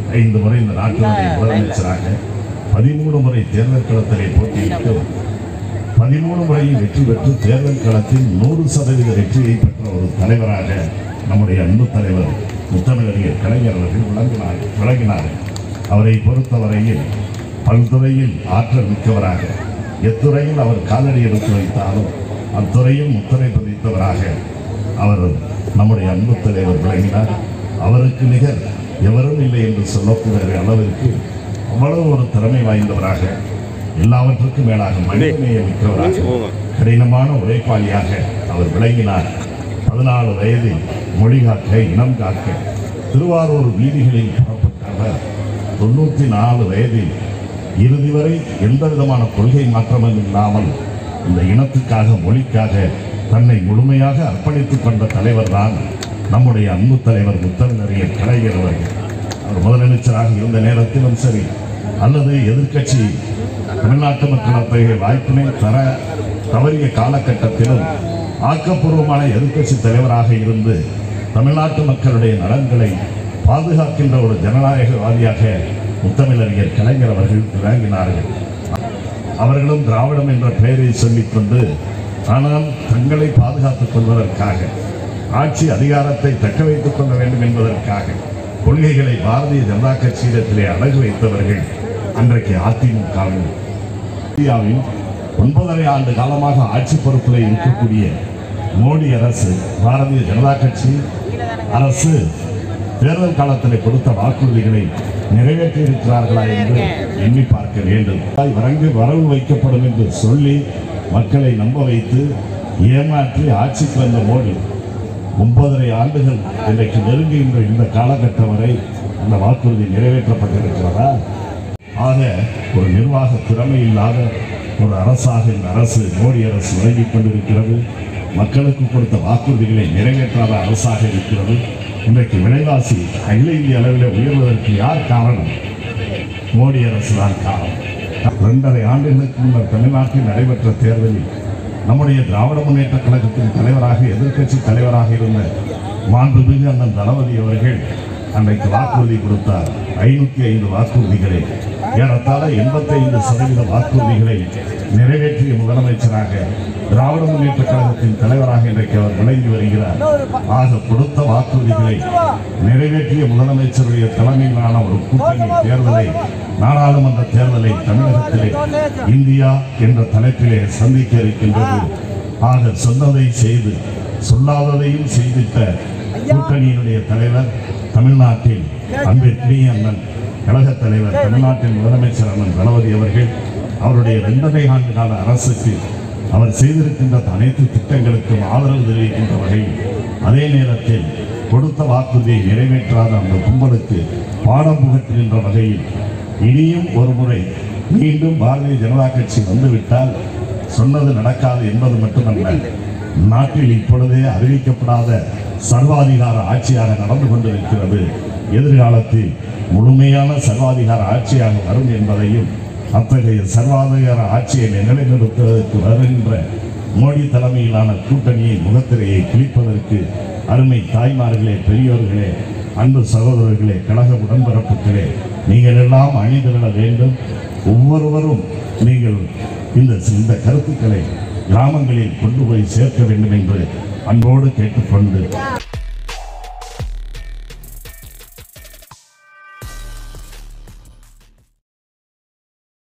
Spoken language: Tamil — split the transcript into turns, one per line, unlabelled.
ஐந்து முறை இந்த நாட்டினுடைய முதலமைச்சராக பதிமூணு முறை தேர்தல் களத்திலே போட்டியிட்டு பதிமூணு முறையும் வெற்றி பெற்று தேர்தல் களத்தில் நூறு சதவீத வெற்றியை பெற்ற ஒரு தலைவராக நம்முடைய அன்பு தலைவர் முத்தமிழறிஞர் கலைஞர் அவர்கள் விளங்கினார் விளங்கினார் அவரை பொறுத்தவரையில் பல்துறையில் ஆற்றல் மிக்கவராக எத்துறையில் அவர் காலடி எடுத்து வைத்தாலும் அத்துறையில் முத்திரை பதித்தவராக அவர் நம்முடைய அன்பு தலைவர் விளங்கினார் அவருக்கு நிகர் எவரும் இல்லை என்று சொல்லக்கூடிய அளவிற்கு அவ்வளவு ஒரு திறமை வாய்ந்தவராக எல்லாவற்றுக்கும் மேலாக மனிதநேய மிக்கவராக கடினமான உழைப்பாளியாக அவர் விளங்கினார் பதினாலு வயதில் மொழி காக்க இனம் காக்க திருவாரூர் வீதிகளில் புறப்பட்ட அவர் தொண்ணூற்றி நாலு வயதில் இறுதி வரை எந்த விதமான கொள்கை மாற்றமும் இல்லாமல் இந்த இனத்துக்காக மொழிக்காக தன்னை முழுமையாக அர்ப்பணித்துக் கொண்ட தலைவர் தான் நம்முடைய அன்பு தலைவர் முத்தமிழறிஞர் கலைஞர் அவர்கள் அவர் முதலமைச்சராக இருந்த நேரத்திலும் சரி அல்லது எதிர்க்கட்சி தமிழ்நாட்டு மக்கள் அத்தகைய வாய்ப்பினை தர தவறிய காலகட்டத்திலும் ஆக்கப்பூர்வமான எதிர்க்கட்சி தலைவராக இருந்து தமிழ்நாட்டு மக்களுடைய நலன்களை பாதுகாக்கின்ற ஒரு ஜனநாயகவாதியாக முத்தமிழறிஞர் கலைஞர் அவர்கள் விளங்கினார்கள் அவர்களும் திராவிடம் என்ற பெயரை சொல்லிக்கொண்டு ஆனால் தங்களை பாதுகாத்துக் கொள்வதற்காக ஆட்சி அதிகாரத்தை தக்க வைத்துக் கொள்ள வேண்டும் என்பதற்காக கொள்கைகளை பாரதிய ஜனதா கட்சியிடத்திலே அடகு வைத்தவர்கள் அன்றைக்கு அதிமுகவில் இந்தியாவில் ஒன்பதரை ஆண்டு காலமாக ஆட்சி பொறுப்பில் இருக்கக்கூடிய மோடி அரசு பாரதிய ஜனதா கட்சி அரசு தேர்தல் காலத்தில் கொடுத்த வாக்குறுதிகளை நிறைவேற்றி இருக்கிறார்களா என்று எண்ணி பார்க்க வேண்டும் வரங்கு வரவு வைக்கப்படும் என்று சொல்லி மக்களை நம்ப வைத்து ஏமாற்றி ஆட்சிக்கு வந்த மோடி ஒன்பதரை ஆண்டுகள் இன்றைக்கு நெருங்குகின்ற இந்த காலகட்டம் வரை அந்த வாக்குறுதி நிறைவேற்றப்பட்டிருக்கிறதா ஆக ஒரு நிர்வாக திறமை இல்லாத ஒரு அரசாக இந்த அரசு மோடி அரசு விளங்கிக் கொண்டிருக்கிறது மக்களுக்கு கொடுத்த வாக்குறுதிகளை நிறைவேற்றாத அரசாக இருக்கிறது இன்றைக்கு விலைவாசி அகில இந்திய அளவில் உயர்வதற்கு யார் காரணம் மோடி அரசு தான் காரணம் இரண்டரை ஆண்டுகளுக்கு முன்னர் தமிழ்நாட்டில் நடைபெற்ற தேர்தலில் நம்முடைய திராவிட முன்னேற்ற கழகத்தின் தலைவராக எதிர்க்கட்சி தலைவராக இருந்த மாண்புமிகு அண்ணன் தளபதி அவர்கள் அன்றைக்கு வாக்குறுதி கொடுத்தார் ஐநூற்றி ஐந்து வாக்குறுதிகளை ஏறத்தாழ எண்பத்தைந்து சதவீத வாக்குறுதிகளை நிறைவேற்றிய முதலமைச்சராக திராவிட முன்னேற்ற கழகத்தின் தலைவராக இன்றைக்கு அவர் விளங்கி வருகிறார் ஆக கொடுத்த வாக்குறுதிகளை நிறைவேற்றிய முதலமைச்சருடைய தலைமையிலான ஒரு கூட்டணி தேர்தலை நாடாளுமன்ற தேர்தலை தமிழகத்திலே இந்தியா என்ற தலைப்பிலே சந்திக்க இருக்கின்றது ஆக சொன்னதை செய்து சொல்லாததையும் செய்திட்ட கூட்டணியினுடைய தலைவர் தமிழ்நாட்டில் அன்பிற்குரிய அண்ணன் கழகத் தலைவர் தமிழ்நாட்டின் முதலமைச்சர் அண்ணன் தளபதி அவர்கள் அவருடைய இரண்டரை ஆண்டு கால அரசுக்கு அவர் செய்திருக்கின்ற அனைத்து திட்டங்களுக்கும் ஆதரவு தெரிவிக்கின்ற வகையில் அதே நேரத்தில் கொடுத்த வாக்குறுதியை நிறைவேற்றாத அந்த கும்பலுக்கு பாடம் புகட்டுகின்ற வகையில் இனியும் ஒரு முறை மீண்டும் பாரதிய ஜனதா கட்சி வந்துவிட்டால் சொன்னது நடக்காது என்பது மட்டுமல்ல நாட்டில் இப்பொழுதே அறிவிக்கப்படாத சர்வாதிகார ஆட்சியாக நடந்து கொண்டிருக்கிறது எதிர்காலத்தில் முழுமையான சர்வாதிகார ஆட்சியாக வரும் என்பதையும் அத்தகைய சர்வாதிகார ஆட்சியை நிலைநிறுத்துவதற்கு வருகின்ற மோடி தலைமையிலான கூட்டணியின் முகத்திரையை கிழிப்பதற்கு அருமை தாய்மார்களே பெரியோர்களே அன்பு சகோதரர்களே கழக உடன்பிறப்புகளே நீங்கள் எல்லாம் அணிதிரள வேண்டும் ஒவ்வொருவரும் நீங்கள் இந்த இந்த கருத்துக்களை கிராமங்களில் கொண்டு போய் சேர்க்க வேண்டும் என்று அன்போடு கேட்டுக்கொண்டு